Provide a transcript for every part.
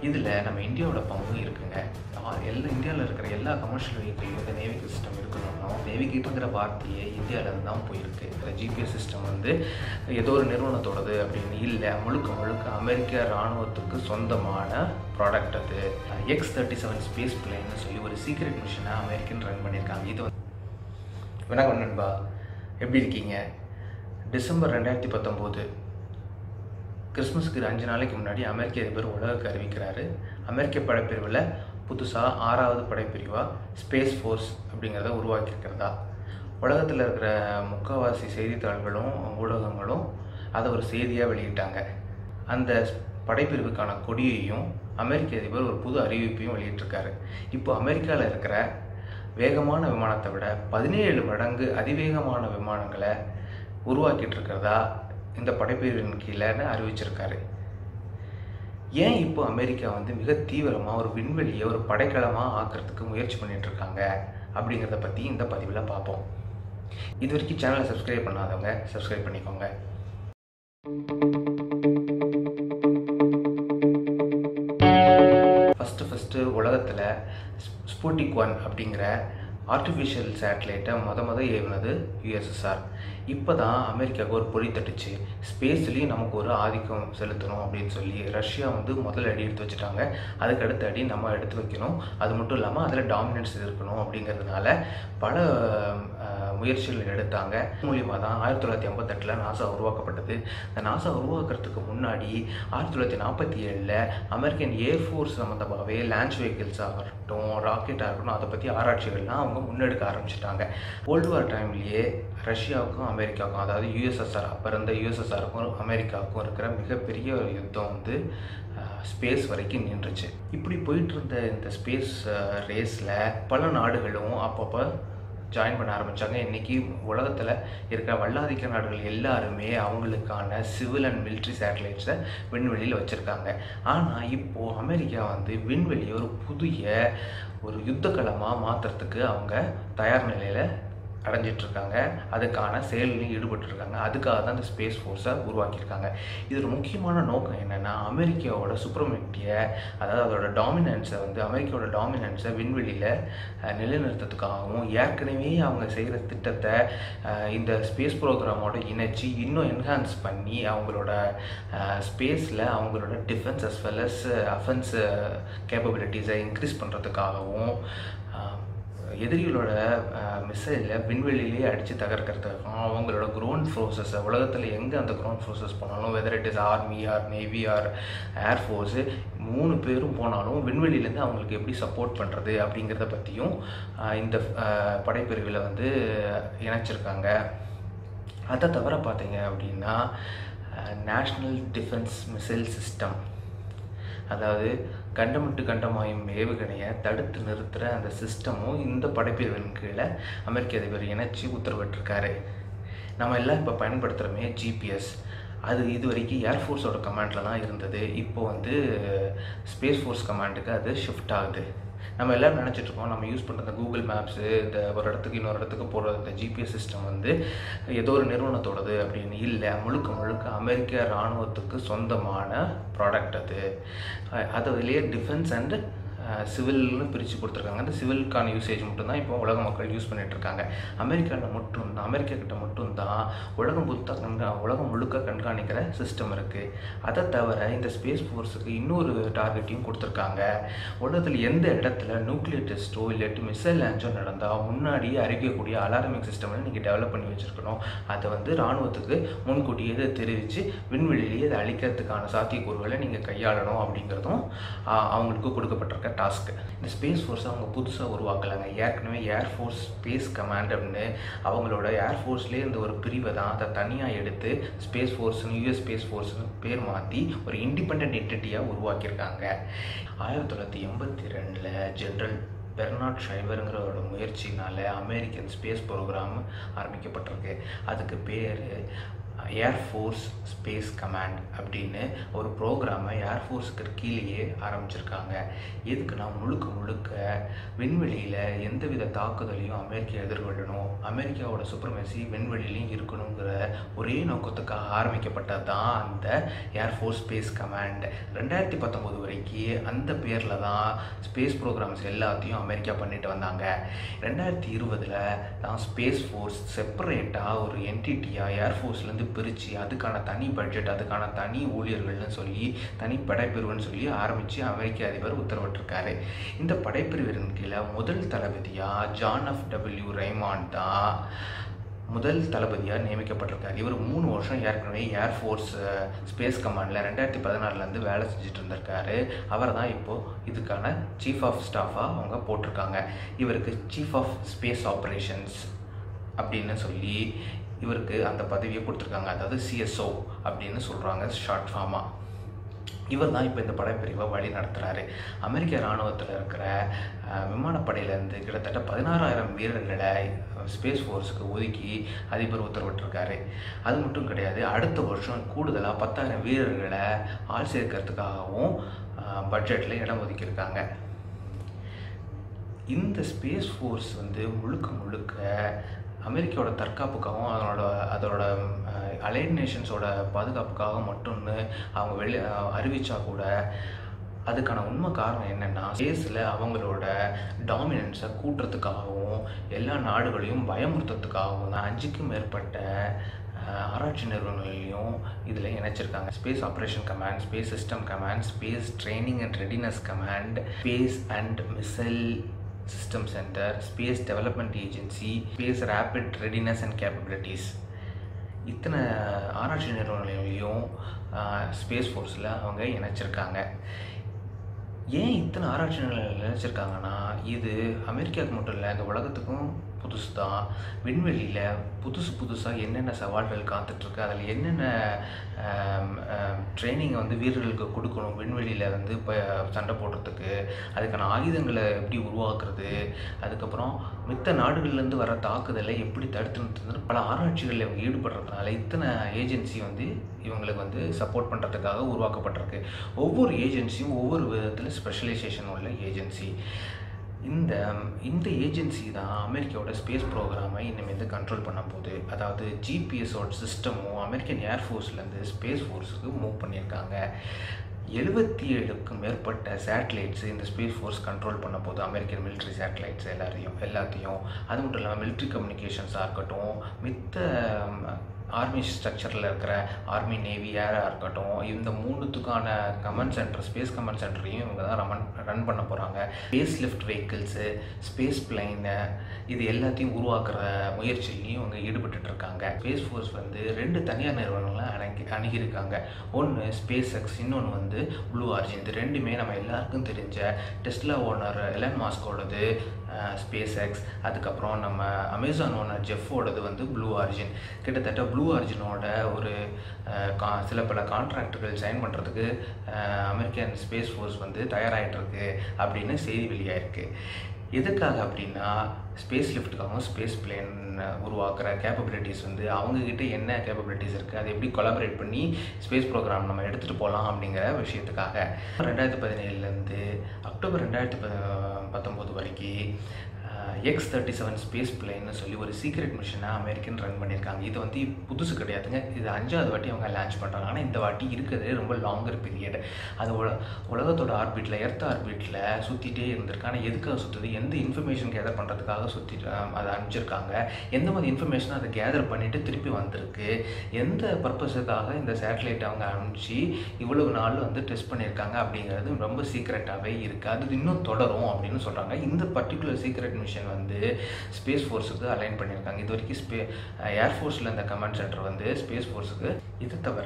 இதில் நம்ம இந்தியாவோட பங்கு இருக்குங்க ஆ, எல்லா இந்தியாவில் இருக்கிற எல்லா கமர்ஷியல் வெஹிக்கிள் வந்து நேவிகேட் சிஸ்டம் இருக்கணும்னா நேவிகேட்டுங்கிற வார்த்தையே இந்தியாவிலேருந்து தான் போயிருக்கு இந்த ஜிபிஎஸ் சிஸ்டம் வந்து ஏதோ ஒரு நிறுவனத்தோடது அப்படின்னு இல்லை முழுக்க முழுக்க அமெரிக்க இராணுவத்துக்கு சொந்தமான ப்ராடக்ட் அது எக்ஸ் தேர்ட்டி செவன் ஸ்பேஸ் பிளேன்னு சொல்லி ஒரு சீக்ரெட் மிஷனை அமெரிக்கன் ரன் பண்ணியிருக்காங்க இது வந்து வணக்கம் நண்பா எப்படி இருக்கீங்க டிசம்பர் ரெண்டாயிரத்தி பத்தொம்போது கிறிஸ்மஸ்க்கு அஞ்சு நாளைக்கு முன்னாடி அமெரிக்க அதிபர் உலகுக்கு அறிவிக்கிறாரு அமெரிக்க படைப்பிரிவில் புதுசாக ஆறாவது படைப்பிரிவாக ஸ்பேஸ் ஃபோர்ஸ் அப்படிங்கிறத உருவாக்கியிருக்கிறதா உலகத்தில் இருக்கிற முக்கால்வாசி செய்தித்தாள்களும் ஊடகங்களும் அதை ஒரு செய்தியாக வெளியிட்டாங்க அந்த படைப்பிரிவுக்கான கொடியையும் அமெரிக்க அதிபர் ஒரு புது அறிவிப்பையும் வெளியிட்டிருக்காரு இப்போ அமெரிக்காவில் இருக்கிற வேகமான விமானத்தை விட பதினேழு மடங்கு அதிவேகமான விமானங்களை உருவாக்கிட்டு இருக்கிறதா இந்த படைப்பிரிவின் கீழேன்னு அறிவிச்சிருக்காரு ஏன் இப்போ அமெரிக்கா வந்து மிக தீவிரமாக ஒரு விண்வெளியை ஒரு படைக்கலமாக ஆக்கிறதுக்கு முயற்சி பண்ணிட்டு இருக்காங்க அப்படிங்கிறத பற்றி இந்த பதிவில் பார்ப்போம் இது வரைக்கும் சேனலை சப்ஸ்கிரைப் பண்ணாதவங்க சப்ஸ்கிரைப் பண்ணிக்கோங்க ஃபஸ்ட்டு ஃபஸ்ட்டு உலகத்தில் ஸ்பூட்டிக் ஒன் அப்படிங்கிற ஆர்டிஃபிஷியல் சேட்டலைட்டை மொத மொத ஏவுனது யுஎஸ்எஸ்ஆர் இப்போ தான் அமெரிக்காவுக்கு ஒரு பொறி தட்டுச்சு ஸ்பேஸ்லேயும் நமக்கு ஒரு ஆதிக்கம் செலுத்தணும் அப்படின்னு சொல்லி ரஷ்யா வந்து முதல் அடி எடுத்து வச்சுட்டாங்க அதுக்கு அடுத்த அடி நம்ம எடுத்து வைக்கணும் அது மட்டும் இல்லாமல் அதில் டாமினன்ஸ் இருக்கணும் அப்படிங்கிறதுனால பல அஹ், முயற்சிகள் எடுத்தாங்க மூலியமாக தான் ஆயிரத்தி தொள்ளாயிரத்தி ஐம்பத்தெட்டில் நாசா உருவாக்கப்பட்டது இந்த நாசா உருவாக்குறதுக்கு முன்னாடி ஆயிரத்தி தொள்ளாயிரத்தி நாற்பத்தி ஏழில் அமெரிக்கன் ஏர்ஃபோர்ஸ் சம்மந்தமாகவே லான்ச் வெஹிக்கிள்ஸ் ஆகட்டும் ராக்கெட்டாக இருக்கட்டும் அதை பற்றி ஆராய்ச்சிகள்லாம் அவங்க முன்னெடுக்க ஆரம்பிச்சிட்டாங்க வேர்ல்டு வார் டைம்லேயே ரஷ்யாவுக்கும் அமெரிக்காவுக்கும் அதாவது யூஎஸ்எஸ்ஆர் அப்போ இருந்த யூஎஸ்எஸ்ஆருக்கும் அமெரிக்காவுக்கும் இருக்கிற மிகப்பெரிய ஒரு யுத்தம் வந்து ஸ்பேஸ் வரைக்கும் நின்றுச்சு இப்படி போயிட்டு இருந்த இந்த ஸ்பேஸ் ரேஸில் பல நாடுகளும் அப்பப்போ ஜாயின் பண்ண ஆரம்பித்தாங்க இன்றைக்கி உலகத்தில் இருக்கிற வல்லாதிக்க நாடுகள் எல்லாருமே அவங்களுக்கான சிவில் அண்ட் மிலிட்ரி சேட்டலைட்ஸை விண்வெளியில் வச்சுருக்காங்க ஆனால் இப்போது அமெரிக்கா வந்து விண்வெளியை ஒரு புதிய ஒரு யுத்தகலமாக மாற்றுறதுக்கு அவங்க தயார் நிலையில் அடைஞ்சிட்ருக்காங்க அதுக்கான செயலிலையும் ஈடுபட்டிருக்காங்க அதுக்காக தான் இந்த ஸ்பேஸ் ஃபோர்ஸை உருவாக்கியிருக்காங்க இதோட முக்கியமான நோக்கம் என்னென்னா அமெரிக்காவோட சுப்ரமெட்டியை அதாவது அதோட டாமினன்ஸை வந்து அமெரிக்காவோட டாமினன்ஸை விண்வெளியில் அஹ், நிலைநிறுத்தத்துக்காகவும் ஏற்கனவே அவங்க செய்கிற திட்டத்தை அஹ், இந்த ஸ்பேஸ் ப்ரோக்ராமோட இணைச்சி இன்னும் என்ஹான்ஸ் பண்ணி அவங்களோட ஸ்பேஸில் அவங்களோட defence as well as offence கேப்பபிலிட்டிஸை இன்க்ரீஸ் பண்ணுறதுக்காகவும் எதிரிகளோட மிசைலை விண்வெளியிலேயே அடித்து தகர்க்கிறதுக்கும் அவங்களோட க்ரோன் ஃபோர்ஸஸை உலகத்தில் எங்கே அந்த க்ரோன் ஃபோர்ஸஸ் போனாலும் whether it is army or navy or air force மூணு பேரும் போனாலும் விண்வெளியிலேருந்து அவங்களுக்கு எப்படி சப்போர்ட் பண்ணுறது அப்படிங்கிறத பற்றியும் ஆஹ் இந்த ஆஹ் படைப்பிரிவில் வந்து இணைச்சிருக்காங்க அதை தவிர பார்த்தீங்க அப்படின்னா நேஷ்னல் டிஃபென்ஸ் மிசைல் சிஸ்டம் அதாவது கண்டமிட்டு கண்டமாயும் ஏவுகணையை தடுத்து நிறுத்துகிற அந்த சிஸ்டமும் இந்த படைப்பிரிவின் கீழே அமெரிக்க அதிபர் இணைச்சி உத்தரவிட்டிருக்காரு நம்ம எல்லாம் இப்போ பயன்படுத்துகிறோமே ஜிபிஎஸ் அது இது வரைக்கும் ஏர்ஃபோர்ஸோட கமாண்டில் தான் இருந்தது இப்போ வந்து ஸ்பேஸ் ஃபோர்ஸ் கமாண்டுக்கு அது ஷிஃப்ட் ஆகுது நம்ம எல்லோரும் நினச்சிட்டு இருக்கோம் நம்ம யூஸ் பண்ணுற கூகுள் மேப்ஸு இந்த ஒரு இடத்துக்கு இன்னொரு இடத்துக்கு போகிற இந்த ஜிபிஎஸ் சிஸ்டம் வந்து ஏதோ ஒரு நிறுவனத்தோடது அப்படின்னு இல்லை முழுக்க முழுக்க அமெரிக்க இராணுவத்துக்கு சொந்தமான ப்ராடக்ட் அது அஹ் அது அதிலேயே டிஃபென்ஸ் அண்டு சிவில்னு பிரித்து கொடுத்துருக்காங்க அந்த சிவிலுக்கான யூசேஜ் மட்டும்தான் இப்போ உலக மக்கள் யூஸ் பண்ணிட்டு இருக்காங்க அமெரிக்காவில் மட்டும் அமெரிக்கா கிட்ட மட்டும்தான் உலகம் முழுக்க கண்கா உலகம் முழுக்க கண்காணிக்கிற சிஸ்டம் இருக்குது அதை தவிர இந்த ஸ்பேஸ் ஃபோர்ஸுக்கு இன்னொரு டார்கெட்டையும் கொடுத்துருக்காங்க உலகத்தில் எந்த இடத்துல நியூக்ளியர் டெஸ்ட்டோ இல்லாட்டி மிசைல் லான்ச்சோ நடந்தால் முன்னாடியே அறிவிக்கக்கூடிய அலாரமிக் சிஸ்டம்னு நீங்கள் டெவலப் பண்ணி வச்சுருக்கணும் அதை வந்து இராணுவத்துக்கு முன்கூட்டியே இதை தெரிவித்து விண்வெளியிலேயே அதை அழிக்கிறதுக்கான சாத்தியக்கூறுகளை நீங்கள் கையாளணும் அப்படிங்கிறதும் ஆ, அவங்களுக்கு கொடுக்கப்பட்டிருக்க டாஸ்க்கு இந்த ஸ்பேஸ் ஃபோர்ஸை அவங்க புதுசாக உருவாக்கலாங்க ஏற்கனவே ஏர்ஃபோர்ஸ் ஸ்பேஸ் கமாண்ட் அப்படின்னு அவங்களோட ஏர்ஃபோர்ஸ்லேயே இந்த ஒரு பிரிவை தான் அதை தனியாக எடுத்து ஸ்பேஸ் ஃபோர்ஸ்னு யூஎஸ் ஸ்பேஸ் ஃபோர்ஸ்னு பேர் மாற்றி ஒரு இண்டிபெண்ட் என்டிட்டியாக உருவாக்கியிருக்காங்க ஆயிரத்தி தொள்ளாயிரத்தி எண்பத்தி ரெண்டில் ஜென்ரல் பெர்னாட் ஷைவருங்கிறவரோட முயற்சினால அமெரிக்கன் ஸ்பேஸ் ப்ரோக்ராம் ஆரம்பிக்கப்பட்டிருக்கு அதுக்கு பேர் ஏர்ஃபோர்ஸ் ஸ்பேஸ் கமாண்ட் அப்படின்னு ஒரு ப்ரோக்ராமை ஏர்ஃபோர்ஸுக்கு கீழேயே ஆரம்பிச்சிருக்காங்க எதுக்குன்னா முழுக்க முழுக்க விண்வெளியில் எந்தவித தாக்குதலையும் அமெரிக்கா எதிர்கொள்ளணும் அமெரிக்காவோட சுப்ரமசி விண்வெளியிலையும் இருக்கணுங்கிற ஒரே நோக்கத்துக்காக ஆரம்பிக்கப்பட்டது தான் அந்த ஏர்ஃபோர்ஸ் ஸ்பேஸ் கமாண்ட் ரெண்டாயிரத்தி பத்தொம்போது வரைக்கும் அந்த பேரில் தான் ஸ்பேஸ் ப்ரோக்ராம்ஸ் எல்லாத்தையும் அமெரிக்கா பண்ணிட்டு வந்தாங்க ரெண்டாயிரத்தி இருபதில் தான் ஸ்பேஸ் ஃபோர்ஸ் செப்பரேட்டாக ஒரு என்டிட்டியாக ஏர்ஃபோர்ஸ்லேருந்து பிரித்து அதுக்கான தனி பட்ஜெட் அதுக்கான தனி ஊழியர்கள்னு சொல்லி தனி படைப்பிரிவுன்னு சொல்லி ஆரம்பித்து அமெரிக்க அதிபர் உத்தரவிட்டிருக்காரு இந்த படைப்பிரிவின் கீழே முதல் தளபதியாக ஜான் எஃப் டபிள்யூ ரைமான் தான் முதல் தளபதியாக நியமிக்கப்பட்டிருக்காரு இவர் மூணு வருஷம் ஏற்கனவே ஏர்ஃபோர்ஸ் ஸ்பேஸ் கமாண்டில் ரெண்டாயிரத்தி பதினாறுலேருந்து வேலை செஞ்சுட்டு இருந்திருக்காரு அவர் தான் இப்போது இதுக்கான சீஃப் ஆஃப் ஸ்டாஃபாக அவங்க போட்டிருக்காங்க இவருக்கு சீஃப் ஆஃப் ஸ்பேஸ் ஆப்ரேஷன்ஸ் அப்படின்னு சொல்லி இவருக்கு அந்த பதவியை கொடுத்துருக்காங்க அதாவது சிஎஸ்ஓ அப்படின்னு சொல்கிறாங்க ஷார்ட் ஃபார்மாக இவர் தான் இப்போ இந்த படைப்பிரிவை வழி நடத்துகிறாரு அமெரிக்க இராணுவத்தில் இருக்கிற அஹ், விமானப்படையிலேருந்து கிட்டத்தட்ட பதினாறாயிரம் வீரர்களை ஸ்பேஸ் ஃபோர்ஸுக்கு ஒதுக்கி அதிபர் உத்தரவிட்டிருக்காரு அது மட்டும் கிடையாது அடுத்த வருஷம் கூடுதலாக பத்தாயிரம் வீரர்களை ஆள் சேர்க்கறதுக்காகவும் பட்ஜெட்டில் இடம் ஒதுக்கியிருக்காங்க இந்த ஸ்பேஸ் ஃபோர்ஸ் வந்து முழுக்க முழுக்க அமெரிக்காவோட தற்காப்புக்காகவும் அதனோட அதோட அலைட் நேஷன்ஸோட பாதுகாப்புக்காக மட்டும்னு அவங்க வெளி அறிவிச்சா கூட அதுக்கான உண்மை காரணம் என்னென்னா ஸ்பேஸில் அவங்களோட டாமினன்ஸை கூட்டுறதுக்காகவும் எல்லா நாடுகளையும் பயமுறுத்துறதுக்காகவும் தான் அஞ்சுக்கும் மேற்பட்ட அஹ், ஆராய்ச்சி நிறுவனங்களையும் இதில் இணைச்சிருக்காங்க space operation command space system command space training and readiness command space and missile system centre space development agency space rapid readiness and capabilities இத்தனை ஆராய்ச்சி நிறுவனங்களையும் ஸ்பேஸ் ஃபோர்ஸில் அவங்க இணைச்சிருக்காங்க ஏன் இத்தனை ஆராய்ச்சி நிலையங்கள் நினைச்சிருக்காங்கன்னா இது அமெரிக்காவுக்கு மட்டும் இல்லை இந்த உலகத்துக்கும் புதுசு தான் விண்வெளியில் புதுசு புதுசாக என்னென்ன சவால்கள் காத்துட்ருக்கு அதில் என்னென்ன ட்ரைனிங்கை வந்து வீரர்களுக்கு கொடுக்கணும் விண்வெளியில் வந்து இப்போ சண்டை போடுறதுக்கு அதுக்கான ஆயுதங்களை எப்படி உருவாக்குறது அதுக்கப்புறம் மித்த நாடுகள்லேருந்து வர தாக்குதலை எப்படி தடுத்து நிறுத்துறது பல ஆராய்ச்சிகளில் இவங்க ஈடுபடுறதுனால இத்தனை ஏஜென்சி வந்து இவங்களுக்கு வந்து சப்போர்ட் பண்ணுறதுக்காக உருவாக்கப்பட்டிருக்கு ஒவ்வொரு ஏஜென்சியும் ஒவ்வொரு விதத்தில் ஸ்பெஷலைசேஷன் உள்ள ஏஜென்சி இந்த இந்த ஏஜென்சி தான் அமெரிக்காவோட ஸ்பேஸ் ப்ரோக்ராமை இனிமேல் கண்ட்ரோல் பண்ண போகுது அதாவது ஜிபிஎஸோட சிஸ்டமும் அமெரிக்கன் ஏர்ஃபோர்ஸ்லேருந்து ஸ்பேஸ் ஃபோர்ஸுக்கு மூவ் பண்ணியிருக்காங்க எழுபத்தி ஏழுக்கும் மேற்பட்ட சேட்டலைட்ஸ் இந்த ஸ்பேஸ் ஃபோர்ஸ் கண்ட்ரோல் பண்ண போது அமெரிக்கன் மிலிட்ரி சேட்டலைட்ஸ் எல்லாரையும் எல்லாத்தையும் அது மட்டும் இல்லாமல் மிலிட்ரி கம்யூனிகேஷன்ஸாக இருக்கட்டும் மித்த ஆர்மி ஸ்ட்ரக்சரில் இருக்கிற ஆர்மி நேவி ஏராக இருக்கட்டும் இந்த மூணுத்துக்கான கமாண்ட் சென்டர் ஸ்பேஸ் கமாண்ட் சென்டரையும் இவங்க தான் ரமன் ரன் பண்ண போகிறாங்க ஸ்பேஸ் லிஃப்ட் வெஹிக்கிள்ஸு ஸ்பேஸ் பிளைனு இது எல்லாத்தையும் உருவாக்குற முயற்சியிலையும் இவங்க ஈடுபட்டுட்டு இருக்காங்க ஸ்பேஸ் ஃபோர்ஸ் வந்து ரெண்டு தனியார் நிறுவனங்களை அணுகி அணுகியிருக்காங்க ஒன்று ஸ்பேஸ் எக்ஸ் இன்னொன்று வந்து ப்ளூ ஆர்ஜின் இது ரெண்டுமே நம்ம எல்லாருக்கும் தெரிஞ்ச டெஸ்லா ஓனர் எலன் மாஸ்கோடது ஸ்பேஸ் எக்ஸ் அதுக்கப்புறம் நம்ம அமேசான் ஓனர் ஜெஃபோடது வந்து ப்ளூ ஆர்ஜின் கிட்டத்தட்ட ப்ளூ ஆர்ஜினோட ஒரு அஹ், கா சில பல கான்ட்ராக்டுகள் சைன் பண்ணுறதுக்கு அமெரிக்கன் ஸ்பேஸ் ஃபோர்ஸ் வந்து தயாராகிட்டு இருக்கு அப்படின்னு செய்தி வெளியாயிருக்கு எதுக்காக அப்படின்னா ஸ்பேஸ் லிஃப்ட்டுக்காகவும் ஸ்பேஸ் பிளேன் உருவாக்குற கேப்பபிலிட்டிஸ் வந்து அவங்கக்கிட்ட என்ன கேப்பபிலிட்டிஸ் இருக்குது அதை எப்படி கொலாபரேட் பண்ணி ஸ்பேஸ் ப்ரோக்ராம் நம்ம எடுத்துகிட்டு போகலாம் அப்படிங்கிற விஷயத்துக்காக ரெண்டாயிரத்தி பதினேழுலேருந்து அக்டோபர் ரெண்டாயிரத்தி ப பத்தொம்போது வரைக்கும் எக்ஸ் தேர்ட்டி செவன் ஸ்பேஸ் பிளேன்னு சொல்லி ஒரு சீக்ரெட் மிஷனை அமெரிக்கன் ரன் பண்ணியிருக்காங்க இது வந்து புதுசு கிடையாதுங்க இது அஞ்சாவது வாட்டி அவங்க லான்ச் பண்ணுறாங்க ஆனால் இந்த வாட்டி இருக்கிறது ரொம்ப லாங்கர் பீரியட் அது உல உலகத்தோட ஆர்பிட்டில் எர்த் ஆர்பிட்டில் சுற்றிட்டே இருந்திருக்கு ஆனால் எதுக்காக சுற்றுது எந்த இன்ஃபர்மேஷன் கேதர் பண்ணுறதுக்காக சுற்றி அதை அனுப்பிச்சிருக்காங்க எந்த மாதிரி இன்ஃபர்மேஷன் அதை கேதர் பண்ணிவிட்டு திருப்பி வந்திருக்கு எந்த பர்பஸுக்காக இந்த சேட்டலைட் அவங்க அனுப்பிச்சு இவ்வளவு நாள் வந்து டெஸ்ட் பண்ணியிருக்காங்க அப்படிங்கிறது ரொம்ப சீக்ரெட்டாகவே இருக்குது அது இன்னும் தொடரும் அப்படின்னு சொல்கிறாங்க இந்த பர்டிகுலர் சீக்ரெட் மிஷன் வந்து ஸ்பேஸ் ஃபோர்ஸுக்கு அலைன் பண்ணியிருக்காங்க இது வரைக்கும் ஸ்பே ஏர்ஃபோர்ஸில் இந்த கமாண்ட் சென்டர் வந்து ஸ்பேஸ் ஃபோர்ஸுக்கு இது தவிர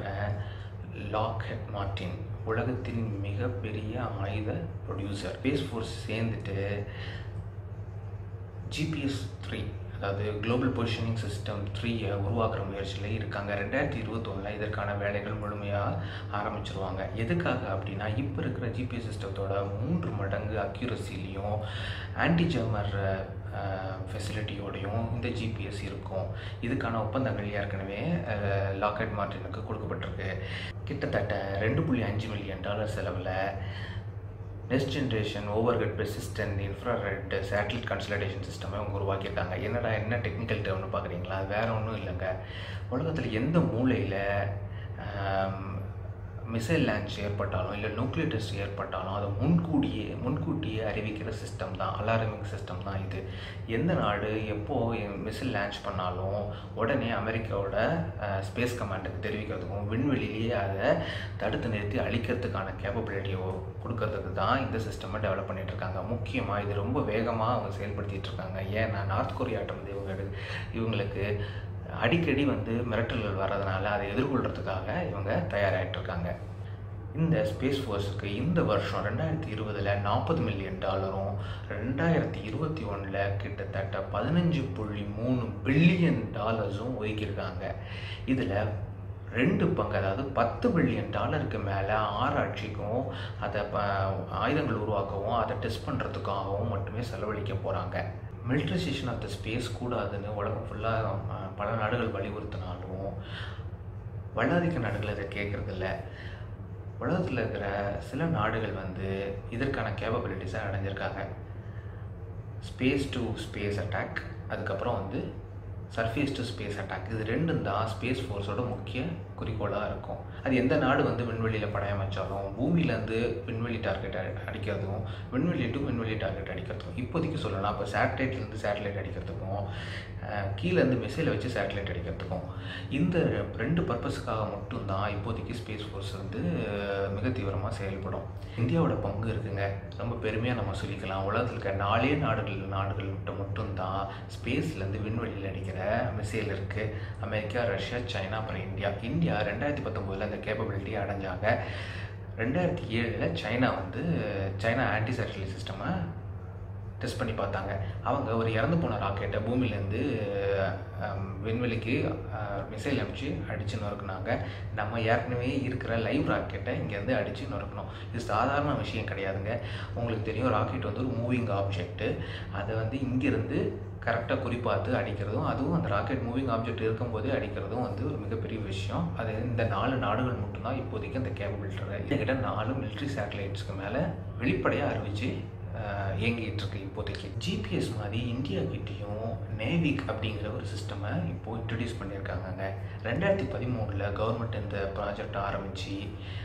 லாக்ஹெட் மார்டின் உலகத்தின் மிகப்பெரிய ஆயுத ப்ரொடியூசர் ஸ்பேஸ் ஃபோர்ஸ் சேர்ந்துட்டு ஜிபிஎஸ் த்ரீ அதாவது குளோபல் பொசிஷனிங் சிஸ்டம் த்ரீயை உருவாக்குற முயற்சியில் இருக்காங்க ரெண்டாயிரத்தி இருபத்தொன்னில் இதற்கான வேலைகள் முழுமையாக ஆரம்பிச்சிருவாங்க எதுக்காக அப்படின்னா இப்போ இருக்கிற ஜிபிஎஸ் சிஸ்டத்தோட மூன்று மடங்கு அக்யூரசிலையும் ஆன்டிஜமர் ஃபெசிலிட்டியோடையும் இந்த ஜிபிஎஸ் இருக்கும் இதுக்கான ஒப்பந்தங்கள் ஏற்கனவே லாக்கெட் மார்டினுக்கு கொடுக்கப்பட்டிருக்கு கிட்டத்தட்ட ரெண்டு புள்ளி அஞ்சு மில்லியன் டாலர் செலவில் next generation overhead persistent infrared satellite consultation சிஸ்டமே அவங்க உருவாக்கியிருக்காங்க என்னடா என்ன டெக்னிக்கல் டேர்ம்னு பார்க்குறீங்களா வேறு ஒன்றும் இல்லைங்க உலகத்தில் எந்த மூலையில் மிசைல் லான்ச் ஏற்பட்டாலும் இல்லை நியூக்ளியர் டெஸ்ட் ஏற்பட்டாலும் அதை முன்கூடியே முன்கூட்டியே அறிவிக்கிற சிஸ்டம் தான் அலாரமிங் சிஸ்டம் தான் இது எந்த நாடு எப்போ மிசைல் லான்ச் பண்ணாலும் உடனே அமெரிக்காவோட ஸ்பேஸ் கமாண்டுக்கு தெரிவிக்கிறதுக்கும் விண்வெளியிலேயே அதை தடுத்து நிறுத்தி அழிக்கிறதுக்கான கேப்பபிலிட்டியை கொடுக்கறதுக்கு தான் இந்த சிஸ்டமை டெவலப் பண்ணிட்டு இருக்காங்க முக்கியமாக இது ரொம்ப வேகமாக அவங்க செயல்படுத்திட்டு இருக்காங்க ஏன்னா நார்த் கொரியாட்டம் வந்து இவங்க இவங்களுக்கு அடிக்கடி வந்து மிரட்டல்கள் வர்றதுனால அதை எதிர்கொள்கிறதுக்காக இவங்க தயாராகிட்டு இருக்காங்க இந்த ஸ்பேஸ் ஃபோர்ஸுக்கு இந்த வருஷம் ரெண்டாயிரத்தி இருபதில் நாற்பது மில்லியன் டாலரும் ரெண்டாயிரத்தி இருபத்தி ஒன்றில் கிட்டத்தட்ட பதினஞ்சு புள்ளி மூணு பில்லியன் டாலர்ஸும் ஒதுக்கியிருக்காங்க இதில் ரெண்டு பங்கு அதாவது பத்து பில்லியன் டாலருக்கு மேலே ஆராய்ச்சிக்கும் அதை ப ஆயுதங்கள் உருவாக்கவும் அதை டெஸ்ட் பண்ணுறதுக்காகவும் மட்டுமே செலவழிக்க போகிறாங்க மிலிட்ரைசேஷன் ஆஃப் த ஸ்பேஸ் கூடாதுன்னு உலகம் ஃபுல்லாக பல நாடுகள் வலியுறுத்தினாலும் வல்லாதிக்க நாடுகள் அதை கேட்குறதில்ல உலகத்தில் இருக்கிற சில நாடுகள் வந்து இதற்கான கேப்பபிலிட்டிஸை அடைஞ்சிருக்காங்க ஸ்பேஸ் டு ஸ்பேஸ் அட்டாக் அதுக்கப்புறம் வந்து சர்ஃபேஸ் டு ஸ்பேஸ் அட்டாக் இது ரெண்டும் தான் ஸ்பேஸ் ஃபோர்ஸோட முக்கிய குறிக்கோளாக இருக்கும் அது எந்த நாடு வந்து விண்வெளியில் படையமைச்சாலும் பூமியிலேருந்து விண்வெளி டார்கெட் அடிக்கிறதும் விண்வெளி டு விண்வெளி டார்கெட் அடிக்கிறதுக்கும் இப்போதைக்கு சொல்லலாம் இப்போ சேட்டலைட்லேருந்து சேட்டலைட் அடிக்கிறதுக்கும் கீழேருந்து மிசைலை வச்சு சேட்டலைட் அடிக்கிறதுக்கும் இந்த ரெண்டு பர்பஸுக்காக மட்டும்தான் இப்போதைக்கு ஸ்பேஸ் ஃபோர்ஸ் வந்து மிக தீவிரமாக செயல்படும் இந்தியாவோட பங்கு இருக்குங்க ரொம்ப பெருமையாக நம்ம சொல்லிக்கலாம் உலகத்தில் இருக்க நாலே நாடுகள் நாடுகள்கிட்ட மட்டும்தான் ஸ்பேஸ்லேருந்து விண்வெளியில் அடிக்கிற மிசைல் இருக்குது அமெரிக்கா ரஷ்யா சைனா அப்புறம் இந்தியா இந்தியா ரெண்டாயிரத்தி பத்தொம்போதில் அந்த கேப்பபிலிட்டியை அடைஞ்சாங்க ரெண்டாயிரத்தி ஏழில் சைனா வந்து சைனா ஆன்டி சேட்டலைட் சிஸ்டமை டெஸ்ட் பண்ணி பார்த்தாங்க அவங்க ஒரு இறந்து போன ராக்கெட்டை பூமியிலேருந்து விண்வெளிக்கு மிசைல் அனுப்பிச்சு அடித்து நொறுக்குனாங்க நம்ம ஏற்கனவே இருக்கிற லைவ் ராக்கெட்டை இங்கேருந்து அடித்து நொறுக்கணும் இது சாதாரண விஷயம் கிடையாதுங்க உங்களுக்கு தெரியும் ராக்கெட் வந்து ஒரு மூவிங் ஆப்ஜெக்ட்டு அதை வந்து இங்கேருந்து கரெக்டாக குறிப்பாத்து அடிக்கிறதும் அதுவும் அந்த ராக்கெட் மூவிங் ஆப்ஜெக்ட் இருக்கும்போதே அடிக்கிறதும் வந்து ஒரு மிகப்பெரிய விஷயம் அது இந்த நாலு நாடுகள் மட்டும்தான் இப்போதைக்கு அந்த கேப்பபிலிட்டி என்கிட்ட நாலு மிலிட்ரி சேட்டலைட்ஸ்க்கு மேலே வெளிப்படையாக அறிவித்து இயங்கிட்டு இருக்கு இப்போதைக்கு ஜிபிஎஸ் மாதிரி இந்தியா கிட்டேயும் நேவிக் அப்படிங்கிற ஒரு சிஸ்டமை இப்போது இன்ட்ரடியூஸ் பண்ணியிருக்காங்கங்க ரெண்டாயிரத்தி பதிமூணில் கவர்மெண்ட் இந்த ப்ராஜெக்ட் ஆரம்பித்து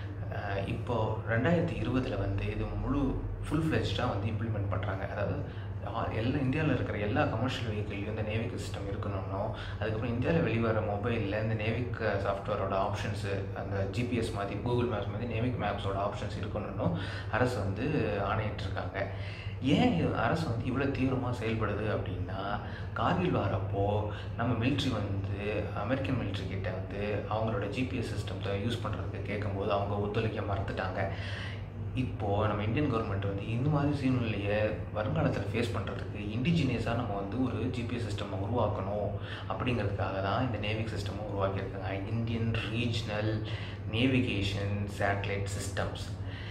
இப்போது ரெண்டாயிரத்தி இருபதில் வந்து இது முழு ஃபுல் ஃப்ளெஜ்டாக வந்து இம்ப்ளிமெண்ட் பண்ணுறாங்க அதாவது எல்லா இந்தியாவில் இருக்கிற எல்லா கமர்ஷியல் வெஹிக்கிள்லையும் இந்த நேவிக் சிஸ்டம் இருக்கணும்னோ அதுக்கப்புறம் இந்தியாவில் வெளிவர மொபைலில் இந்த நேவிக் சாஃப்ட்வேரோட ஆப்ஷன்ஸு அந்த ஜிபிஎஸ் மாதிரி கூகுள் மேப்ஸ் மாதிரி நேவிக் மேப்ஸோட ஆப்ஷன்ஸ் இருக்கணும்னு அரசு வந்து ஆணையிட்டிருக்காங்க ஏன் அரசு வந்து இவ்வளோ தீவிரமாக செயல்படுது அப்படின்னா கார்கில் வரப்போ நம்ம மிலிட்ரி வந்து அமெரிக்கன் மிலிட்ரி கிட்ட வந்து அவங்களோட ஜிபிஎஸ் சிஸ்டத்தை யூஸ் பண்ணுறதுக்கு கேட்கும்போது அவங்க ஒத்துழைக்க மறுத்துட்டாங்க இப்போது நம்ம இந்தியன் கவர்மெண்ட் வந்து இந்த மாதிரி சூழ்நிலையை வருங்காலத்தில் ஃபேஸ் பண்ணுறதுக்கு இண்டிஜினியஸாக நம்ம வந்து ஒரு ஜிபிஎஸ் சிஸ்டம் உருவாக்கணும் அப்படிங்கிறதுக்காக தான் இந்த நேவிக் சிஸ்டமும் உருவாக்கியிருக்காங்க Indian regional navigation satellite systems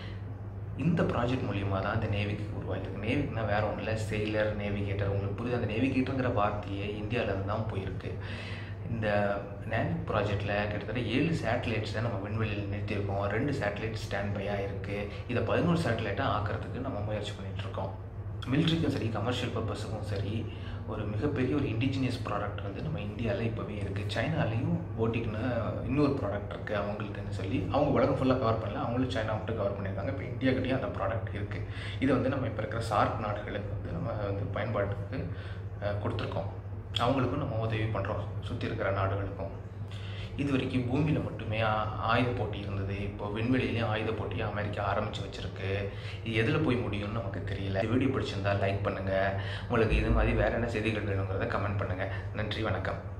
இந்த ப்ராஜெக்ட் மூலியமாக தான் இந்த நேவிக்கு உருவாகிருக்கு நேவிக்னா வேறு ஒன்றும் இல்லை செயிலர் நேவிகேட்டர் உங்களுக்கு புரியுது அந்த நேவிகேட்டருங்கிற வார்த்தையே இந்தியாவிலேருந்து தான் போயிருக்கு இந்த நேவிக் ப்ராஜெக்டில் கிட்டத்தட்ட ஏழு சேட்டலைட்ஸை நம்ம விண்வெளியில் நிறுத்தியிருக்கோம் ரெண்டு சேட்டலைட் ஸ்டாண்ட் பையாக இருக்குது இதை பதினோரு சேட்டலைட்டாக ஆக்கிறதுக்கு நம்ம முயற்சி பண்ணிகிட்ருக்கோம் மிலிட்ரிக்கும் சரி கமர்ஷியல் பர்பஸுக்கும் சரி ஒரு மிகப்பெரிய ஒரு இண்டிஜினியஸ் ப்ராடக்ட் வந்து நம்ம இந்தியாவில் இப்போவே இருக்குது சைனாலேயும் போட்டிக்குன்னு இன்னொரு ப்ராடக்ட் இருக்குது அவங்களுக்குன்னு சொல்லி அவங்க உலகம் ஃபுல்லாக கவர் பண்ணல அவங்களும் சைனா மட்டும் கவர் பண்ணியிருக்காங்க இப்போ இந்தியாக்கிட்டேயும் அந்த ப்ராடக்ட் இருக்குது இது வந்து நம்ம இப்போ இருக்கிற சார்க் நாடுகளுக்கு வந்து நம்ம வந்து பயன்பாட்டுக்கு கொடுத்துருக்கோம் அவங்களுக்கும் நம்ம உதவி பண்ணுறோம் சுற்றி இருக்கிற நாடுகளுக்கும் இது வரைக்கும் பூமியில் மட்டுமே ஆயுத போட்டி இருந்தது இப்போ விண்வெளியிலையும் ஆயுத போட்டியை அமெரிக்கா ஆரம்பித்து வச்சுருக்கு இது எதில் போய் முடியும்னு நமக்கு தெரியல இந்த வீடியோ பிடிச்சிருந்தா லைக் பண்ணுங்கள் உங்களுக்கு இது மாதிரி வேறு என்ன செய்திகள் வேணுங்கிறத கமெண்ட் பண்ணுங்கள் நன்றி வணக்கம்